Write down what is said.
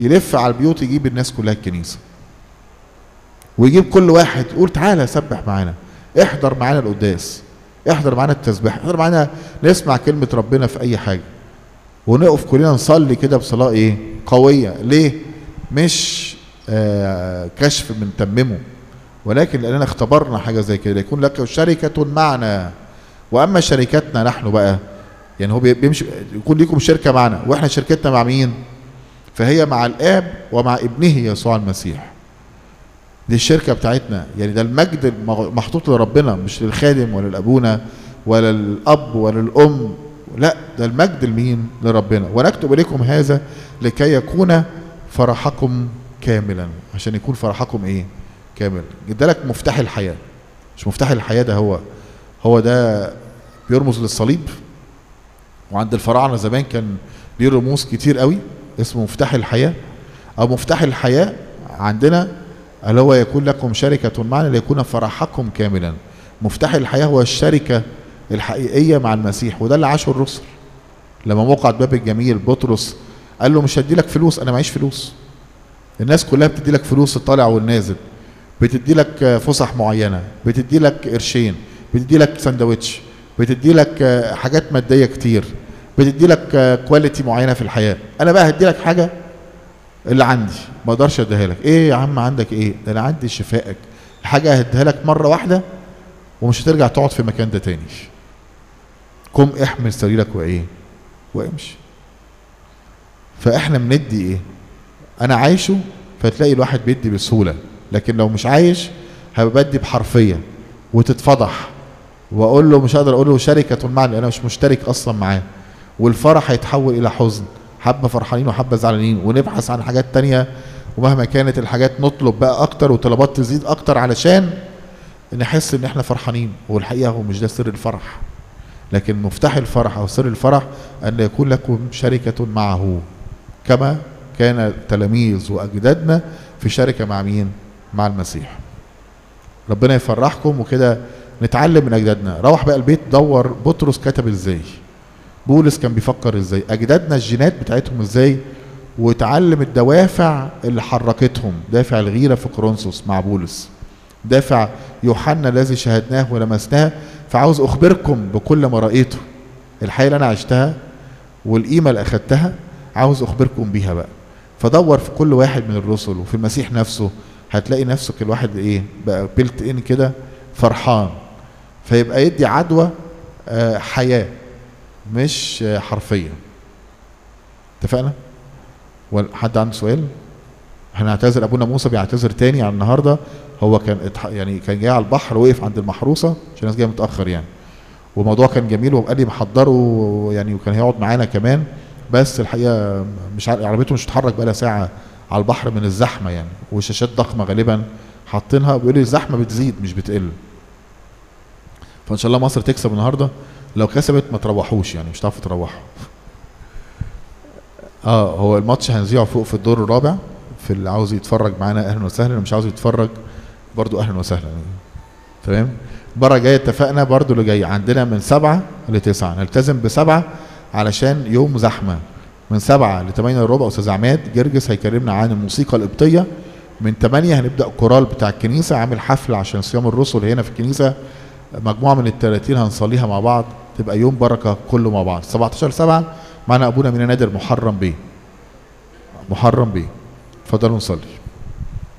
يلف على البيوت يجيب الناس كلها الكنيسه ويجيب كل واحد يقول تعالى سبح معانا احضر معانا القداس احضر معانا التسبيح احضر معانا نسمع كلمه ربنا في اي حاجه ونقف كلنا نصلي كده بصلاه ايه قويه ليه مش آه كشف من تممه ولكن لاننا اختبرنا حاجه زي كده يكون لك شركه معنا واما شركتنا نحن بقى يعني هو بيمشي يكون ليكم شركه معنا واحنا شركتنا مع مين فهي مع الاب ومع ابنه يسوع المسيح دي الشركه بتاعتنا يعني ده المجد المحطوط لربنا مش للخادم ولا لابونا ولا الاب ولا الام لا ده المجد لمين لربنا ونكتب اليكم هذا لكي يكون فرحكم كاملا عشان يكون فرحكم ايه كامل ادالك مفتاح الحياه مش مفتاح الحياه ده هو هو ده بيرمز للصليب وعند الفراعنه زمان كان ليه رموز كتير قوي اسمه مفتاح الحياه او مفتاح الحياه عندنا اللي هو يكون لكم شركه معنا ليكون فرحكم كاملا مفتاح الحياه هو الشركه الحقيقيه مع المسيح وده اللي عاشه الرسل لما موقع باب الجميل بطرس قال له مش هدي لك فلوس انا معيش فلوس الناس كلها بتدي لك فلوس الطالع والنازل بتدي لك فسح معينه بتدي لك قرشين بتدي لك سندوتش بتدي لك حاجات ماديه كتير بتدي لك كواليتي معينه في الحياه انا بقى هدي لك حاجه اللي عندي ما اقدرش اديها لك ايه يا عم عندك ايه ده انا عندي شفائك حاجه هديها لك مره واحده ومش هترجع تقعد في المكان ده تاني قم احمل سريرك وايه وامشي فاحنا بندي ايه انا عايشه فتلاقي الواحد بيدي بسهوله لكن لو مش عايش هبقى بدي بحرفيه وتتفضح واقول له مش هقدر اقول له شركه معنا انا مش مشترك اصلا معاه والفرح هيتحول الى حزن حبه فرحانين وحبه زعلانين ونبحث عن حاجات تانية ومهما كانت الحاجات نطلب بقى اكتر وطلبات تزيد اكتر علشان نحس ان احنا فرحانين والحقيقه هو مش ده سر الفرح لكن مفتاح الفرح او سر الفرح ان يكون لكم شركه معه كما كان التلاميذ واجدادنا في شركه مع مين مع المسيح ربنا يفرحكم وكده نتعلم من اجدادنا روح بقى البيت دور بطرس كتب ازاي بولس كان بيفكر ازاي اجدادنا الجينات بتاعتهم ازاي وتعلم الدوافع اللي حركتهم دافع الغيره في كورنثوس مع بولس دافع يوحنا الذي شاهدناه ولمسناه فعاوز اخبركم بكل ما رايته الحياه اللي انا عشتها والقيمه اللي اخدتها عاوز اخبركم بيها بقى فدور في كل واحد من الرسل وفي المسيح نفسه هتلاقي نفسك الواحد ايه بقى بيلت ان كده فرحان فيبقى يدي عدوى آه حياه مش آه حرفيه اتفقنا حد عنده سؤال هنعتذر ابونا موسى بيعتذر تاني عن النهارده هو كان يعني كان جاي على البحر وقف عند المحروسه عشان الناس جايه متاخر يعني والموضوع كان جميل وقال لي محضره يعني وكان هيقعد معانا كمان بس الحقيقه مش عارف عربيته مش بتتحرك بقى لها ساعه على البحر من الزحمه يعني وشاشات ضخمه غالبا حاطينها بيقول لي الزحمه بتزيد مش بتقل فان شاء الله مصر تكسب النهارده لو كسبت ما تروحوش يعني مش هتعرفوا تروحوا اه هو الماتش هنذيعه فوق في الدور الرابع في اللي عاوز يتفرج معانا اهلا وسهلا اللي مش عاوز يتفرج برضو اهلا وسهلا تمام المره الجايه اتفقنا برضو اللي جاي عندنا من سبعة لتسعة نلتزم بسبعة علشان يوم زحمه من سبعة لثمانية الا ربع استاذ عماد جرجس هيكلمنا عن الموسيقى القبطيه من 8 هنبدا الكورال بتاع الكنيسه عامل حفله عشان صيام الرسل هنا في الكنيسه مجموعه من ال 30 هنصليها مع بعض تبقى يوم بركه كله مع بعض 17 7 معنا ابونا من نادر محرم بيه محرم بيه اتفضلوا نصلي